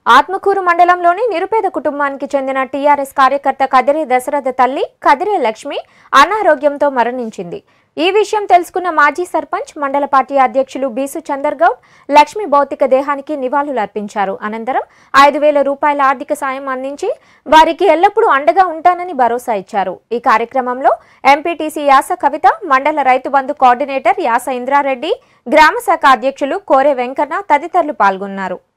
ఆత్మకూరు మండలంలోని నిరుపేద కుటుంబానికి చెందిన టీఆర్ఎస్ కార్యకర్త కదిరే దశరథ తల్లి కదిరే లక్ష్మి అనారోగ్యంతో మరణించింది ఈ విషయం తెలుసుకున్న మాజీ సర్పంచ్ మండల పార్టీ అధ్యక్షులు బీసు చందర్గౌడ్ లక్ష్మి భౌతిక దేహానికి నివాళులర్పించారు అనంతరం ఐదు వేల రూపాయల ఆర్థిక సాయం అందించి వారికి ఎల్లప్పుడూ అండగా ఉంటానని భరోసా ఇచ్చారు ఈ కార్యక్రమంలో ఎంపీటీసీ యాస కవిత మండల రైతు బంధు కోఆర్డినేటర్ యాస ఇంద్రారెడ్డి గ్రామ శాఖ అధ్యక్షులు కోరె వెంకన్న తదితరులు పాల్గొన్నారు